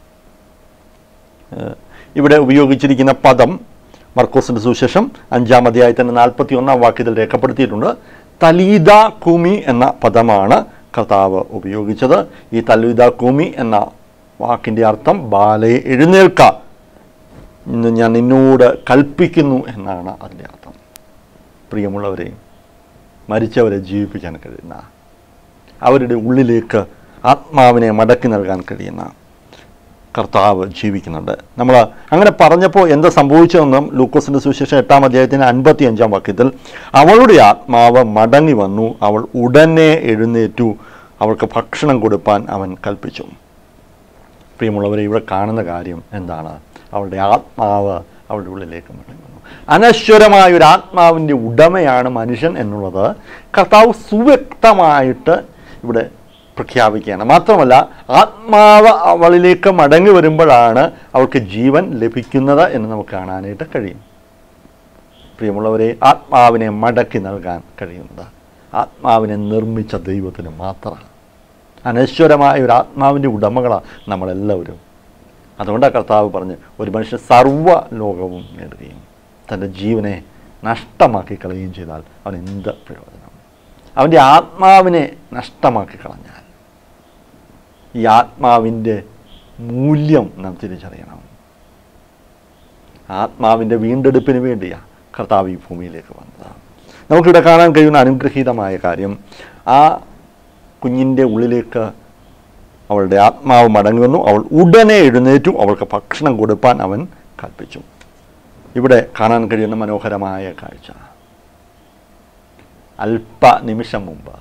Speaker 1: ഏഹ് ഇവിടെ ഉപയോഗിച്ചിരിക്കുന്ന പദം മർക്കോസിൻ്റെ സുവിശേഷം അഞ്ചാം അധ്യായത്തിൻ്റെ നാൽപ്പത്തി ഒന്നാം വാക്യത്തിൽ രേഖപ്പെടുത്തിയിട്ടുണ്ട് തലീദ കുമി എന്ന പദമാണ് കർത്താവ് ഉപയോഗിച്ചത് ഈ തലീദ കുമി എന്ന വാക്കിൻ്റെ അർത്ഥം ബാലയെ എഴുന്നേൽക്ക ഇന്ന് ഞാൻ നിന്നോട് കൽപ്പിക്കുന്നു എന്നാണ് അതിൻ്റെ അർത്ഥം പ്രിയമുള്ളവരെ മരിച്ചവരെ ജീവിപ്പിക്കാൻ കഴിയുന്ന അവരുടെ ഉള്ളിലേക്ക് ആത്മാവിനെ മടക്കി നൽകാൻ കഴിയുന്ന കർത്താവ് ജീവിക്കുന്നുണ്ട് നമ്മൾ അങ്ങനെ പറഞ്ഞപ്പോൾ എന്താ സംഭവിച്ചതെന്നും ലൂക്കോസിൻ്റെ സുവിശേഷം എട്ടാം അധ്യായത്തിന് അൻപത്തി അഞ്ചാം വാക്യത്തിൽ അവളുടെ ആത്മാവ് മടങ്ങി വന്നു അവൾ ഉടനെ എഴുന്നേറ്റു അവൾക്ക് ഭക്ഷണം കൊടുപ്പാൻ അവൻ കൽപ്പിച്ചു പ്രിയമുള്ളവരെ ഇവിടെ കാണുന്ന കാര്യം എന്താണ് അവളുടെ ആത്മാവ് അവളുടെ ഉള്ളിലേക്ക് മടങ്ങുന്നു അനശ്വരമായ ഒരു ആത്മാവിൻ്റെ ഉടമയാണ് മനുഷ്യൻ എന്നുള്ളത് കർത്താവ് സുവ്യക്തമായിട്ട് ഇവിടെ പ്രഖ്യാപിക്കുകയാണ് മാത്രമല്ല ആത്മാവ് അവളിലേക്ക് മടങ്ങി വരുമ്പോഴാണ് അവൾക്ക് ജീവൻ ലഭിക്കുന്നത് എന്ന് നമുക്ക് കാണാനായിട്ട് കഴിയും പ്രിയമുള്ളവരെ ആത്മാവിനെ മടക്കി നൽകാൻ കഴിയുന്നത് ആത്മാവിനെ നിർമ്മിച്ച ദൈവത്തിന് മാത്രമാണ് അനശ്വരമായ ഒരു ആത്മാവിൻ്റെ ഉടമകളാണ് നമ്മളെല്ലാവരും അതുകൊണ്ടാണ് കർത്താവ് പറഞ്ഞ് ഒരു മനുഷ്യൻ സർവ്വ ലോകവും നേടുകയും തൻ്റെ ജീവനെ നഷ്ടമാക്കി കളയുകയും ചെയ്താൽ അവൻ എന്ത് പ്രയോജനം അവൻ്റെ ആത്മാവിനെ നഷ്ടമാക്കി കളഞ്ഞാൽ ഈ ആത്മാവിൻ്റെ മൂല്യം നാം തിരിച്ചറിയണം ആത്മാവിൻ്റെ വീണ്ടെടുപ്പിന് വേണ്ടിയാണ് കർത്താവ് ഈ ഭൂമിയിലേക്ക് വന്നത് നമുക്കിവിടെ കാണാൻ കഴിയുന്ന അനുഗ്രഹീതമായ കാര്യം ആ കുഞ്ഞിൻ്റെ ഉള്ളിലേക്ക് അവളുടെ ആത്മാവ് മടങ്ങുന്നു അവൾ ഉടനെ എഴുന്നേറ്റു അവൾക്ക് ഭക്ഷണം കൊടുപ്പാൻ അവൻ കൽപ്പിച്ചു ഇവിടെ കാണാൻ കഴിയുന്ന മനോഹരമായ കാഴ്ച അല്പ നിമിഷം മുമ്പ്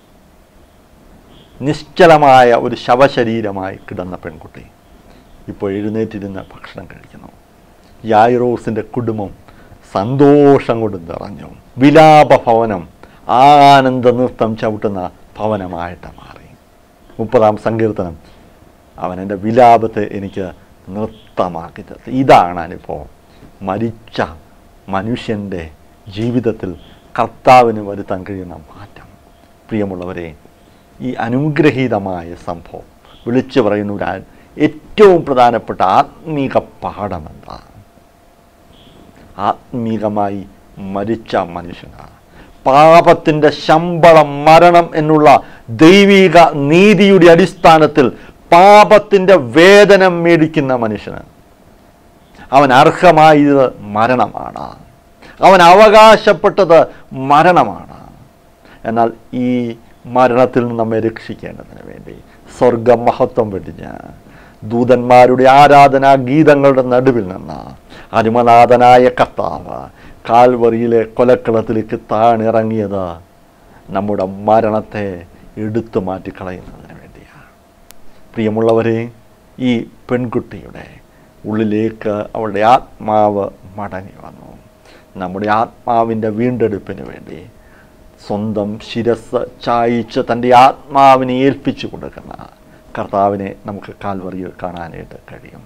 Speaker 1: നിശ്ചലമായ ഒരു ശവശരീരമായി കിടന്ന പെൺകുട്ടി ഇപ്പോൾ എഴുന്നേറ്റിരുന്ന് ഭക്ഷണം കഴിക്കുന്നു യായിറോസിൻ്റെ കുടുംബം സന്തോഷം കൊണ്ട് നിറഞ്ഞു വിലാപ ഭവനം ആനന്ദ നൃത്തം ചവിട്ടുന്ന ഭവനമായിട്ട് മാറി മുപ്പതാം സങ്കീർത്തനം അവൻ എൻ്റെ വിലാപത്തെ എനിക്ക് നൃത്തമാക്കി തീർത്തു ഇതാണ് അനുഭവം മരിച്ച മനുഷ്യൻ്റെ ജീവിതത്തിൽ കർത്താവിന് വരുത്താൻ കഴിയുന്ന മാറ്റം പ്രിയമുള്ളവരെ ഈ അനുഗ്രഹീതമായ സംഭവം വിളിച്ചു പറയുന്ന ഒരു ആ- ഏറ്റവും പ്രധാനപ്പെട്ട ആത്മീക പാഠം എന്താ ആത്മീകമായി മരിച്ച മനുഷ്യനാണ് പാപത്തിൻ്റെ ശമ്പളം മരണം എന്നുള്ള ദൈവിക നീതിയുടെ അടിസ്ഥാനത്തിൽ പാപത്തിൻ്റെ വേതനം മേടിക്കുന്ന മനുഷ്യന് അവൻ അർഹമായത് മരണമാണ് അവൻ അവകാശപ്പെട്ടത് മരണമാണ് എന്നാൽ ഈ മരണത്തിൽ നിന്ന് നമ്മെ രക്ഷിക്കേണ്ടതിന് വേണ്ടി സ്വർഗമഹത്വം വെടിഞ്ഞ് ദൂതന്മാരുടെ ആരാധനാ ഗീതങ്ങളുടെ നടുവിൽ നിന്ന് അനുമനാഥനായ കർത്താവ് കാൽവറിയിലെ കൊലക്കളത്തിലേക്ക് താണിറങ്ങിയത് നമ്മുടെ മരണത്തെ എടുത്തു മാറ്റിക്കളയുന്നതിന് വേണ്ടിയാണ് പ്രിയമുള്ളവരെ ഈ പെൺകുട്ടിയുടെ ഉള്ളിലേക്ക് അവളുടെ ആത്മാവ് മടങ്ങി വന്നു നമ്മുടെ ആത്മാവിൻ്റെ വീണ്ടെടുപ്പിന് വേണ്ടി സ്വന്തം ശിരസ് ചായിച്ച് തൻ്റെ ആത്മാവിനെ ഏൽപ്പിച്ചു കൊടുക്കുന്ന കർത്താവിനെ നമുക്ക് കാൽവറിയിൽ കാണാനായിട്ട് കഴിയും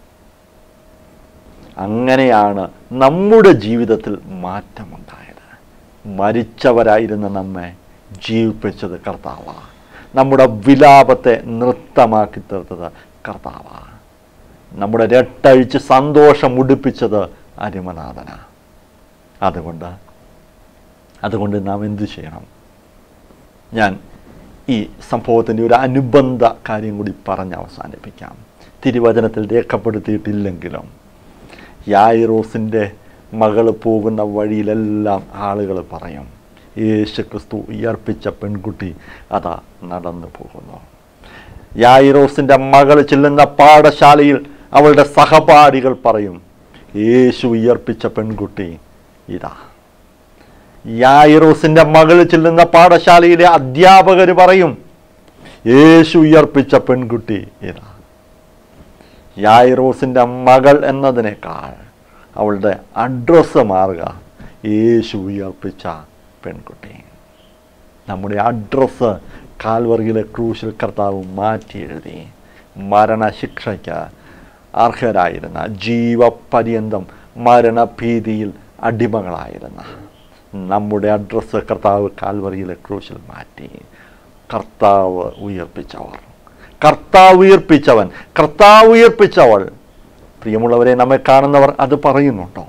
Speaker 1: അങ്ങനെയാണ് നമ്മുടെ ജീവിതത്തിൽ മാറ്റമുണ്ടായത് മരിച്ചവരായിരുന്ന നമ്മെ ജീവിപ്പിച്ചത് കർത്താവാണ് നമ്മുടെ വിലാപത്തെ നൃത്തമാക്കി തീർത്തത് കർത്താവാണ് നമ്മുടെ രട്ടഴിച്ച് സന്തോഷം ഉടുപ്പിച്ചത് അരിമനാഥന അതുകൊണ്ട് അതുകൊണ്ട് നാം എന്തു ചെയ്യണം ഞാൻ ഈ സംഭവത്തിൻ്റെ ഒരു അനുബന്ധ കാര്യം കൂടി പറഞ്ഞ് അവസാനിപ്പിക്കാം തിരുവചനത്തിൽ രേഖപ്പെടുത്തിയിട്ടില്ലെങ്കിലും യായിറോസിൻ്റെ മകൾ പോകുന്ന വഴിയിലെല്ലാം ആളുകൾ പറയും യേശു ക്രിസ്തു ഉയർപ്പിച്ച പെൺകുട്ടി അതാ നടന്നു പോകുന്നു യായിറോസിൻ്റെ മകൾ ചെല്ലുന്ന പാഠശാലയിൽ അവളുടെ സഹപാഠികൾ പറയും യേശു ഉയർപ്പിച്ച പെൺകുട്ടി ഇതാ യായിറോസിൻ്റെ മകൾ ചെല്ലുന്ന പാഠശാലയിലെ അധ്യാപകർ പറയും യേശു ഉയർപ്പിച്ച പെൺകുട്ടി ഇതാ യായിറോസിൻ്റെ മകൾ എന്നതിനേക്കാൾ അവളുടെ അഡ്രസ്സ് മാറുക യേശു ഉയർപ്പിച്ച പെൺകുട്ടി നമ്മുടെ അഡ്രസ്സ് കാൽവറിയിലെ ക്രൂശിൽ കർത്താവ് മാറ്റി എഴുതി മരണശിക്ഷയ്ക്ക് അർഹരായിരുന്ന ജീവപര്യന്തം മരണഭീതിയിൽ അടിമകളായിരുന്ന നമ്മുടെ അഡ്രസ്സ് കർത്താവ് കാൽവറിയിലെ ക്രൂശിൽ മാറ്റി കർത്താവ് ഉയർപ്പിച്ചവർ കർത്താവ് ഉയർപ്പിച്ചവൻ കർത്താവ് ഉയർപ്പിച്ചവൾ പ്രിയമുള്ളവരെ നമ്മെ കാണുന്നവർ അത് പറയുന്നുണ്ടോ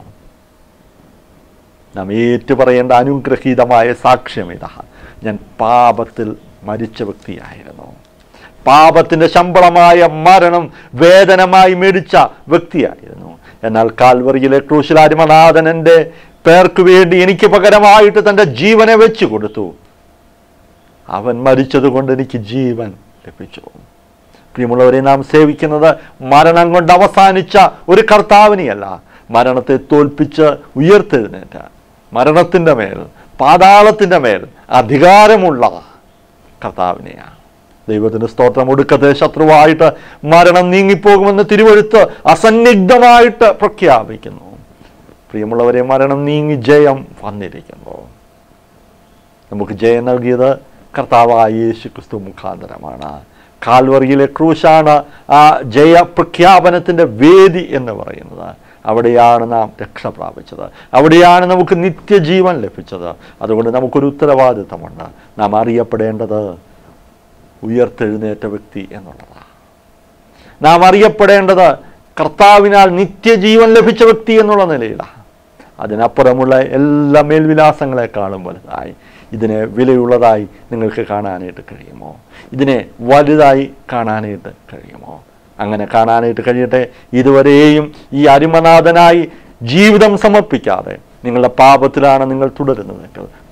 Speaker 1: നാം ഏറ്റുപറയേണ്ട അനുഗ്രഹീതമായ സാക്ഷ്യം ഇതാ ഞാൻ പാപത്തിൽ മരിച്ച വ്യക്തിയായിരുന്നു പാപത്തിൻ്റെ ശമ്പളമായ മരണം വേദനമായി മേടിച്ച വ്യക്തിയായിരുന്നു എന്നാൽ കാൽവറിയിലെ ക്രൂശിലാരിമനാഥൻ എൻ്റെ പേർക്ക് വേണ്ടി എനിക്ക് പകരമായിട്ട് തൻ്റെ ജീവനെ വെച്ചു കൊടുത്തു അവൻ മരിച്ചതുകൊണ്ട് എനിക്ക് ജീവൻ ലഭിച്ചു പ്രിയമുള്ളവരെ നാം സേവിക്കുന്നത് മരണം കൊണ്ട് അവസാനിച്ച ഒരു കർത്താവിനെയല്ല മരണത്തെ തോൽപ്പിച്ച് ഉയർത്തെഴുന്നേറ്റ മരണത്തിൻ്റെ മേൽ പാതാളത്തിൻ്റെ മേൽ അധികാരമുള്ള കർത്താവിനെയാണ് ദൈവത്തിന് സ്തോത്രം ഒടുക്കത്തെ ശത്രുവായിട്ട് മരണം നീങ്ങിപ്പോകുമെന്ന് തിരുവഴുത്ത് അസന്നിഗ്ധമായിട്ട് പ്രഖ്യാപിക്കുന്നു പ്രിയമുള്ളവരെ മരണം നീങ്ങി ജയം വന്നിരിക്കുന്നു നമുക്ക് ജയം നൽകിയത് കർത്താവായ യേശു ക്രിസ്തു മുഖാന്തരമാണ് കാൽവറിയിലെ ക്രൂശാണ് ആ ജയ പ്രഖ്യാപനത്തിൻ്റെ വേദി എന്ന് പറയുന്നത് അവിടെയാണ് നാം രക്ഷ പ്രാപിച്ചത് അവിടെയാണ് നമുക്ക് നിത്യജീവൻ ലഭിച്ചത് അതുകൊണ്ട് നമുക്കൊരു ഉത്തരവാദിത്തമുണ്ട് നാം അറിയപ്പെടേണ്ടത് ഉയർത്തെഴുന്നേറ്റ വ്യക്തി എന്നുള്ളതാണ് നാം അറിയപ്പെടേണ്ടത് കർത്താവിനാൽ നിത്യജീവൻ ലഭിച്ച വ്യക്തി എന്നുള്ള നിലയിലാണ് അതിനപ്പുറമുള്ള എല്ലാ മേൽവിലാസങ്ങളെക്കാളും വലുതായി ഇതിനെ വിലയുള്ളതായി നിങ്ങൾക്ക് കാണാനായിട്ട് കഴിയുമോ ഇതിനെ വലുതായി കാണാനായിട്ട് കഴിയുമോ അങ്ങനെ കാണാനായിട്ട് കഴിയട്ടെ ഇതുവരെയും ഈ അരിമനാഥനായി ജീവിതം സമർപ്പിക്കാതെ നിങ്ങളുടെ പാപത്തിലാണ് നിങ്ങൾ തുടരുന്നതെങ്കിൽ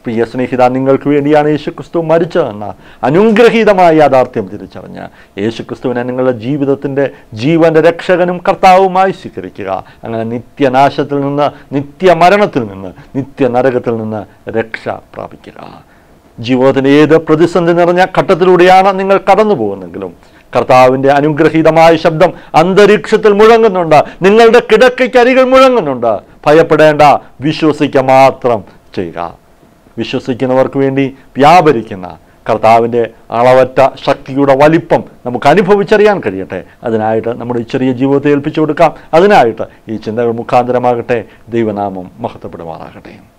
Speaker 1: പ്രിയ സ്നേഹിത നിങ്ങൾക്ക് വേണ്ടിയാണ് യേശുക്രിസ്തു മരിച്ചതെന്ന അനുഗ്രഹീതമായ യാഥാർത്ഥ്യം തിരിച്ചറിഞ്ഞ് യേശുക്രിസ്തുവിനെ നിങ്ങളുടെ ജീവിതത്തിൻ്റെ ജീവൻ്റെ രക്ഷകനും കർത്താവുമായി സ്വീകരിക്കുക അങ്ങനെ നിത്യനാശത്തിൽ നിന്ന് നിത്യമരണത്തിൽ നിന്ന് നിത്യനരകത്തിൽ നിന്ന് രക്ഷ പ്രാപിക്കുക ജീവിതത്തിൻ്റെ ഏത് പ്രതിസന്ധി നിറഞ്ഞ ഘട്ടത്തിലൂടെയാണ് നിങ്ങൾ കടന്നു പോകുന്നെങ്കിലും കർത്താവിൻ്റെ അനുഗ്രഹീതമായ ശബ്ദം അന്തരീക്ഷത്തിൽ മുഴങ്ങുന്നുണ്ട് നിങ്ങളുടെ കിടക്കയ്ക്കരികൾ മുഴങ്ങുന്നുണ്ട് ഭയപ്പെടേണ്ട വിശ്വസിക്കുക മാത്രം ചെയ്യുക വിശ്വസിക്കുന്നവർക്ക് വേണ്ടി വ്യാപരിക്കുന്ന കർത്താവിൻ്റെ അളവറ്റ ശക്തിയുടെ വലിപ്പം നമുക്ക് അനുഭവിച്ചറിയാൻ കഴിയട്ടെ അതിനായിട്ട് നമ്മുടെ ഈ ചെറിയ ജീവിതത്തെ ഏൽപ്പിച്ചു കൊടുക്കാം അതിനായിട്ട് ഈ ചിന്തകൾ മുഖാന്തരമാകട്ടെ ദൈവനാമം മഹത്വപ്പെടുമാറാകട്ടെ